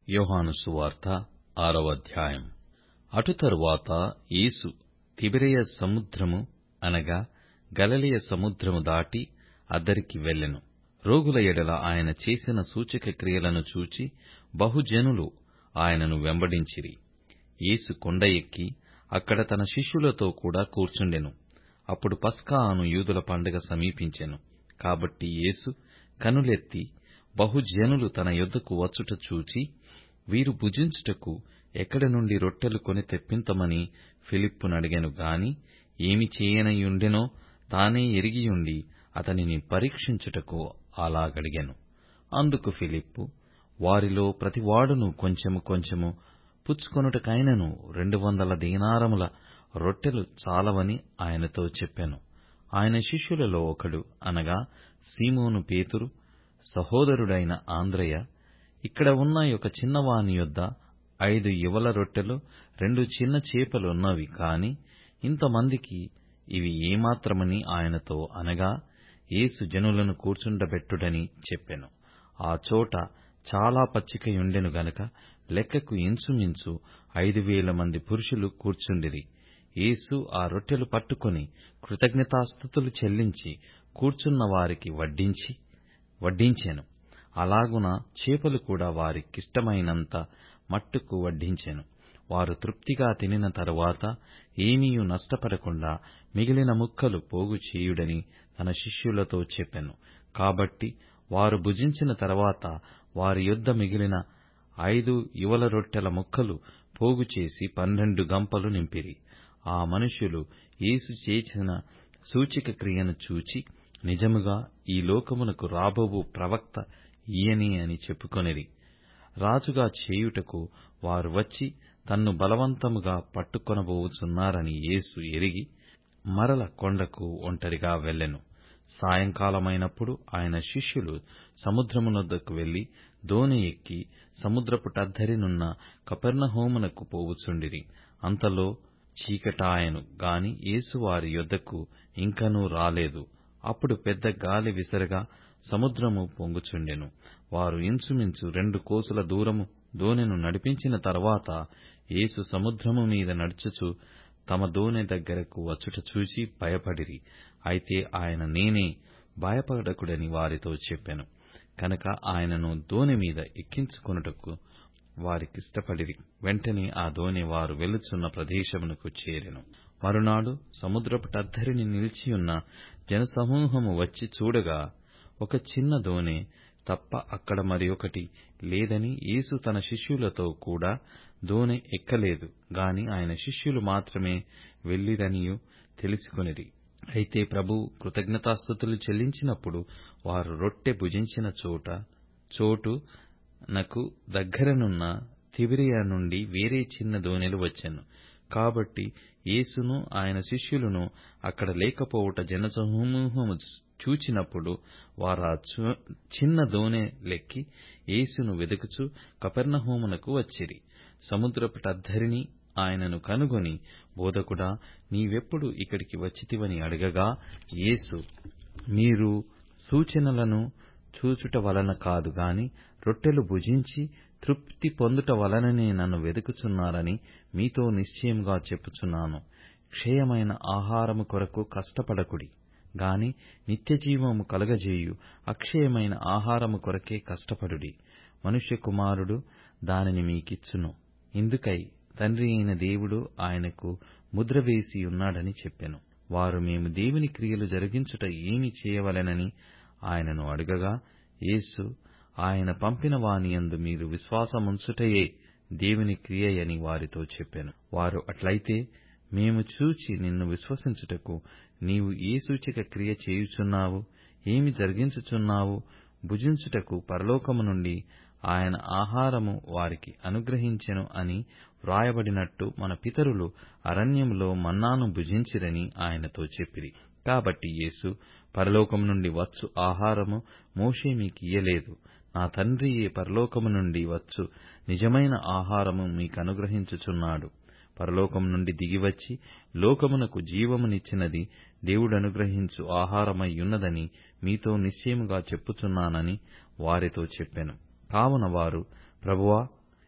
యోహాను సువార్త ఆరవ అధ్యాయం అటు తరువాత యేసు తిబెరియ సముద్రము అనగా గలిలయ సముద్రము దాటి అద్దరికి వెళ్ళెను రోగుల ఎడల ఆయన చేసిన సూచక క్రియలను చూచి బహుజనులు ఆయనను వెంబడించిరి యేసు కొండ ఎక్కి అక్కడ తన శిష్యులతో కూడా కూర్చుండెను అప్పుడు పస్కా అను యూదుల పండగ సమీపించెను కాబట్టి యేసు కనులెత్తి బహుజనులు తన యొద్దకు వచ్చుట చూచి వీరు భుజించుటకు ఎక్కడి నుండి రొట్టెలు కొని తెప్పించమని ఫిలిప్పునడిగెను గాని ఏమి చేయనయ్యుండెనో తానే ఎరిగియుండి అతనిని పరీక్షించుటకు అలాగడిగెను అందుకు ఫిలిప్పు వారిలో ప్రతివాడును కొంచెము కొంచెము పుచ్చుకొనుటకైనను రెండు వందల దీనారముల రొట్టెలు చాలవని ఆయనతో చెప్పెను ఆయన శిష్యులలో ఒకడు అనగా సీమోను పేతురు సహోదరుడైన ఆంద్రయ ఇక్కడ ఉన్న ఒక చిన్నవాని యొద్ద ఐదు ఇవల రొట్టెలు రెండు చిన్న చేపలున్నవి కాని ఇంతమందికి ఇవి ఏమాత్రమని ఆయనతో అనగా యేసు జనులను కూర్చుండబెట్టుడని చెప్పెను ఆ చోట చాలా పచ్చికయుండెను గనుక లెక్కకు ఇంచుమించు ఐదు వేల మంది పురుషులు కూర్చుండిరి యేసు ఆ రొట్టెలు పట్టుకొని కృతజ్ఞతాస్థుతులు చెల్లించి కూర్చున్న వారికి వడ్డించి వడ్డించెను అలాగున చేపలు కూడా వారికిష్టమైనంత మట్టుకు వడ్డించెను వారు తృప్తిగా తినిన తరువాత ఏమీయూ నష్టపడకుండా మిగిలిన ముక్కలు పోగు చేయుడని తన శిష్యులతో చెప్పెను కాబట్టి వారు భుజించిన తరువాత వారి యొద్ద మిగిలిన ఐదు ఇవల రొట్టెల ముక్కలు పోగుచేసి పన్నెండు గంపలు నింపిరి ఆ మనుష్యులు యేసు చేసిన సూచక క్రియను చూచి నిజముగా ఈ లోకమునకు రాబోవు ప్రవక్త ఈయనే అని చెప్పుకొనిరి రాజుగా చేయుటకు వారు వచ్చి తన్ను బలవంతముగా పట్టుకొనబోవుచున్నారని యేసు ఎరిగి మరల కొండకు ఒంటరిగా వెళ్ళెను సాయంకాలమైనప్పుడు ఆయన శిష్యులు సముద్రమునొద్దకు వెళ్లి దోణి ఎక్కి సముద్రపుటద్దరినున్న కపెర్నహూమునకు పోవుచుండిరి అంతలో చీకటాయెను గాని యేసు వారి యొద్దకు ఇంకనూ రాలేదు అప్పుడు పెద్ద గాలి విసరగా సముద్రము పొంగుచుండెను వారు ఇంచుమించు రెండు కోసుల దూరము దోణిను నడిపించిన తరువాత యేసు సముద్రము మీద నడుచుచు తమ దోణి దగ్గరకు వచ్చుట చూచి భయపడిరి అయితే ఆయన నేనే భయపడకుడని వారితో చెప్పెను కనుక ఆయనను దోణి మీద ఎక్కించుకొనుటకు వారికిష్టపడిరి వెంటనే ఆ దోణి వారు వెలుచున్న ప్రదేశమునకు చేరెను మరునాడు సముద్రపుటద్దరిని నిలిచియున్న జనసమూహము వచ్చి చూడగా ఒక చిన్న దోణి తప్ప అక్కడ మరి ఒకటి లేదని యేసు తన శిష్యులతో కూడా దోణి ఎక్కలేదు గాని ఆయన శిష్యులు మాత్రమే వెళ్ళిరనియు తెలిసికొనిరి అయితే ప్రభువు కృతజ్ఞతాస్థుతులు చెల్లించినప్పుడు వారు రొట్టె భుజించిన చోట చోటు నకు దగ్గరనున్న తిబిరియ నుండి వేరే చిన్న దోణిలు వచ్చెను కాబట్టి యేసును ఆయన శిష్యులను అక్కడ లేకపోవుట జనసమూహము చూచినప్పుడు వారా చిన్న దోణి లెక్కి యేసును వెదుకుచు కపెర్నహూమునకు వచ్చిరి సముద్రపుటద్దరిని ఆయనను కనుగొని బోధకుడా నీవెప్పుడు ఇక్కడికి వచ్చితివని అడగగా యేసు మీరు సూచనలను చూచుట వలన కాదు గాని రొట్టెలు భుజించి తృప్తి పొందుట వలననే నన్ను వెదుకుచున్నారని మీతో నిశ్చయముగా చెప్పుచున్నాను క్షయమైన ఆహారము కొరకు కష్టపడకుడి గాని నిత్యజీవము కలుగజేయు అక్షయమైన ఆహారము కొరకే కష్టపడుడి మనుష్య కుమారుడు దానిని మీకిచ్చును ఇందుకై తండ్రి అయిన దేవుడు ఆయనకు ముద్ర వేసి ఉన్నాడని చెప్పెను వారు మేము దేవుని క్రియలు జరిగించుట ఏమి చేయవలెనని ఆయనను అడగగా యేసు ఆయన పంపిన వాని యందు మీరు విశ్వాసముంచుటయే దేవుని క్రియయని వారితో చెప్పెను వారు అట్లయితే మేము చూచి నిన్ను విశ్వసించుటకు నీవు ఏ సూచక క్రియ చేయుచున్నావు ఏమి జరిగించుచున్నావు భుజించుటకు పరలోకము నుండి ఆయన ఆహారము వారికి అనుగ్రహించెను అని వ్రాయబడినట్టు మన పితరులు అరణ్యములో మన్నాను భుజించిరని ఆయనతో చెప్పిరి కాబట్టి యేసు పరలోకము నుండి వచ్చు ఆహారము మోషే మీకియ్యలేదు నా తండ్రియే పరలోకము నుండి వచ్చు నిజమైన ఆహారము మీకనుగ్రహించుచున్నాడు పరలోకము నుండి దిగివచ్చి లోకమునకు జీవమునిచ్చినది దేవుడనుగ్రహించు ఆహారమయ్యున్నదని మీతో నిశ్చయముగా చెప్పుచున్నానని వారితో చెప్పెను కావున వారు ప్రభువా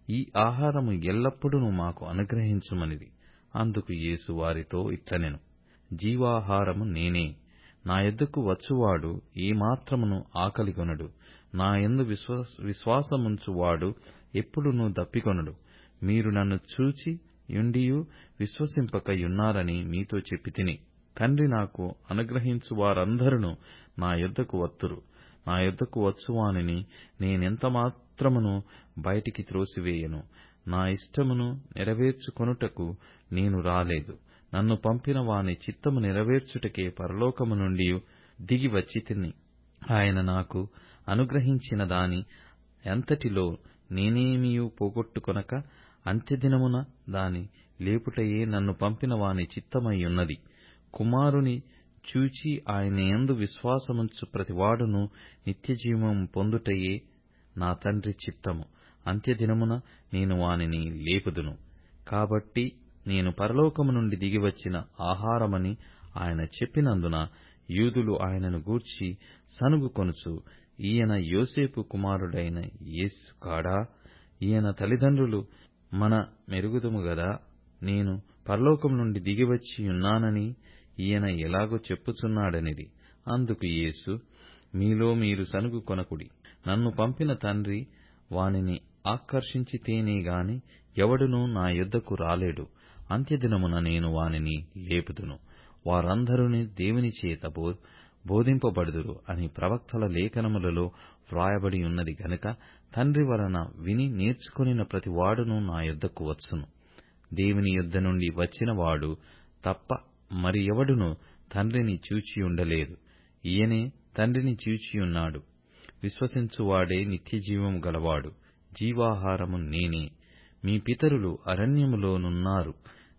ఈ ఆహారము ఎల్లప్పుడూ మాకు అనుగ్రహించుమనిది అందుకు యేసు వారితో ఇట్లనెను జీవాహారము నేనే నా యొద్దకు వచ్చువాడు ఏమాత్రమును ఆకలిగొనడు నా యందు విశ్వాసముంచువాడు ఎప్పుడునూ దప్పికొనడు మీరు నన్ను చూచి యుండియు విశ్వసింపక యున్నారని మీతో చెప్పితిని తండ్రి నాకు అనుగ్రహించు వారందరును నా యొద్దకు వత్తురు నా యొద్దకు వచ్చువానిని నేనెంతమాత్రమును బయటికి త్రోసివేయను నా ఇష్టమును నెరవేర్చుకొనుటకు నేను రాలేదు నన్ను పంపిన వాని చిత్తము నెరవేర్చుటకే పరలోకము నుండి దిగి వచ్చితిని ఆయన నాకు అనుగ్రహించిన దాని అంతటిలో నేనేమియూ పోగొట్టుకొనక అంత్యదినమున దాని లేపుటయే నన్ను పంపిన వాని చిత్తమయ్యున్నది కుమారుని చూచి ఆయన యందు విశ్వాసముంచు ప్రతివాడును నిత్యజీవము పొందుటయే నా తండ్రి చిత్తము అంత్యదినమున నేను వానిని లేపుదును కాబట్టి నేను పరలోకము నుండి దిగివచ్చిన ఆహారమని ఆయన చెప్పినందున యూదులు ఆయనను గూర్చి సనుగుకొనుచు ఈయన యోసేపు కుమారుడైన యేసు కాడా ఈయన తల్లిదండ్రులు మన మెరుగుదుము గదా నేను పరలోకం నుండి దిగివచ్చి ఉన్నానని ఈయన ఎలాగో చెప్పుచున్నాడనిది అందుకు యేసు మీలో మీరు సనుగు కొనకుడి నన్ను పంపిన తండ్రి వానిని ఆకర్షించితేనే గాని ఎవడునూ నా యొద్దకు రాలేడు అంత్యదినమున నేను వానిని లేపుదును వారందరూ దేవుని చేత బోధింపబడుదురు అని ప్రవక్తల లేఖనములలో వ్రాయబడి ఉన్నది గనుక తండ్రి వలన విని నేర్చుకొనిన ప్రతివాడును నా యొద్దకు వచ్చును దేవుని యొద్ద నుండి వచ్చినవాడు తప్ప మరి ఎవడునూ తండ్రిని చూచియుండలేదు ఈయనే తండ్రిని చూచియున్నాడు విశ్వసించువాడే నిత్యజీవము గలవాడు జీవాహారము నేనే మీ పితరులు అరణ్యములోనున్నారు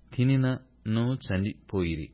తినినను చనిపోయిరి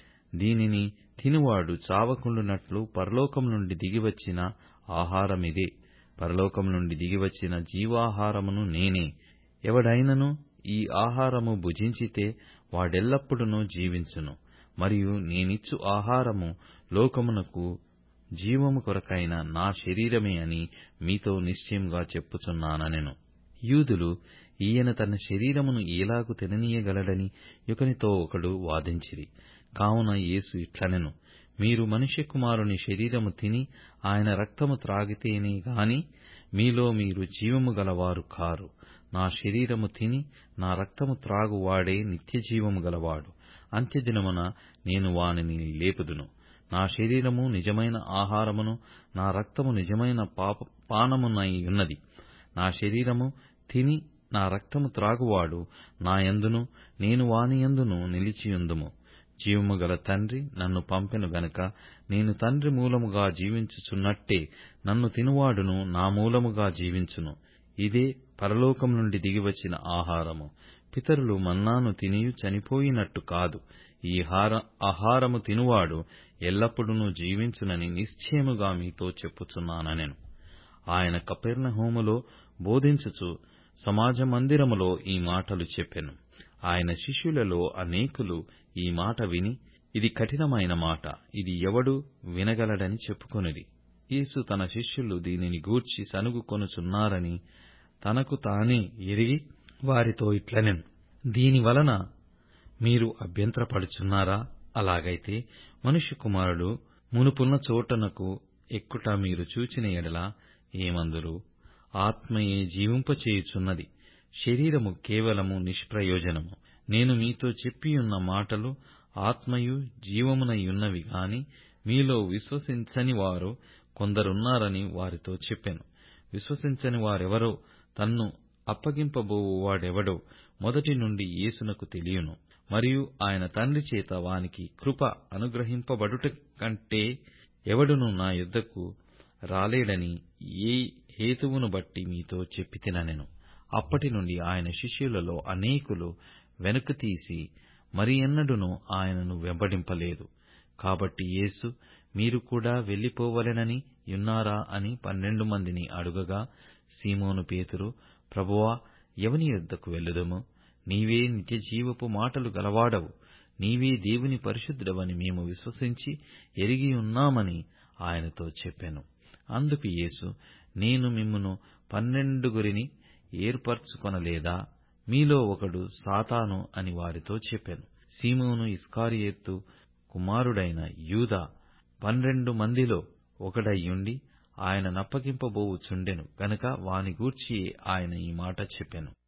దీనిని తినువాడు చావకుండునట్లు పరలోకం నుండి దిగివచ్చిన ఆహారమిదే పరలోకం నుండి దిగివచ్చిన జీవాహారమును నేనే ఎవడైనను ఈ ఆహారము భుజించితే వాడెల్లప్పుడూ జీవించును మరియు నేనిచ్చు ఆహారము లోకమునకు జీవము కొరకైన నా శరీరమే అని మీతో నిశ్చయముగా చెప్పుచున్నానెను యూదులు ఈయన తన శరీరమును ఎలాగు తిననీయగలడని ఒకనితో ఒకడు వాదించిరి కావున యేసు ఇట్లనెను మీరు మనుష్య కుమారుని శరీరము తిని ఆయన రక్తము త్రాగితేనే గాని మీలో మీరు జీవము గలవారు కారు నా శరీరము తిని నా రక్తము త్రాగువాడే నిత్యజీవము గలవాడు అంత్యదినమున నేను వానిని లేపుదును నా శరీరము నిజమైన ఆహారమును నా రక్తము నిజమైన పానమునై ఉన్నది నా శరీరము తిని నా రక్తము త్రాగువాడు నా యందును నేను వాని యందును నిలిచియుందుము జీవము గల తండ్రి నన్ను పంపెను గనుక నేను తండ్రి మూలముగా జీవించుచున్నట్టే నన్ను తినువాడును నా మూలముగా జీవించును ఇదే పరలోకం నుండి దిగివచ్చిన ఆహారము పితరులు మన్నాను తినియు చనిపోయినట్టు కాదు ఈ ఆహారము తినువాడు ఎల్లప్పుడూ జీవించునని నిశ్చయముగా మీతో చెప్పుచున్నానెను ఆయన కపెర్నహూములో బోధించుచు సమాజ మందిరములో ఈ మాటలు చెప్పెను ఆయన శిష్యులలో అనేకులు ఈ మాట విని ఇది కఠినమైన మాట ఇది ఎవడు వినగలడని చెప్పుకొనిరి యేసు తన శిష్యులు దీనిని గూర్చి సనుగుకొనుచున్నారని తనకు తానే ఎరిగి వారితో ఇట్లనెను దీని వలన మీరు అభ్యంతరపడుచున్నారా అలాగైతే మనుష్య కుమారుడు మునుపున్న చోటనకు ఎక్కుట మీరు చూచిన ఎడల ఏమందురు ఆత్మయే జీవింపచేయుచున్నది శరీరము కేవలము నిష్ప్రయోజనము నేను మీతో చెప్పియున్న మాటలు ఆత్మయు జీవమునయున్నవి గాని మీలో విశ్వసించని వారు కొందరున్నారని వారితో చెప్పెను విశ్వసించని వారెవరో తన్ను అప్పగింపబోవువాడెవడో మొదటి నుండి యేసునకు తెలియను మరియు ఆయన తండ్రి చేత వానికి కృప అనుగ్రహింపబడుట కంటే ఎవడునూ నా యొద్దకు రాలేడని ఏ హేతువును బట్టి మీతో చెప్పితిననెను అప్పటి నుండి ఆయన శిష్యులలో అనేకులు వెనుకతీసి మరి ఎన్నడూనూ ఆయనను వెంబడింపలేదు కాబట్టి యేసు మీరు కూడా వెళ్ళిపోవలెనని యున్నారా అని పన్నెండు మందిని అడుగగా సీమోను పేతురు ప్రభువా ఎవని యొద్దకు వెళ్ళుదుము నీవే నిత్యజీవపు మాటలు గలవాడవు నీవే దేవుని పరిశుద్ధుడవని మేము విశ్వసించి ఎరిగియున్నామని ఆయనతో చెప్పెను అందుకు యేసు నేను మిమ్మును పన్నెండుగురిని ఏర్పరచుకొనలేదా మీలో ఒకడు సాతాను అని వారితో చెప్పాను సీమోను ఇస్కారియోతు కుమారుడైన యూదా పన్నెండు మందిలో ఒకడయ్యుండి ఆయన నప్పగింపబోవుచుండెను గనుక వాని గూర్చి ఆయన ఈ మాట చెప్పెను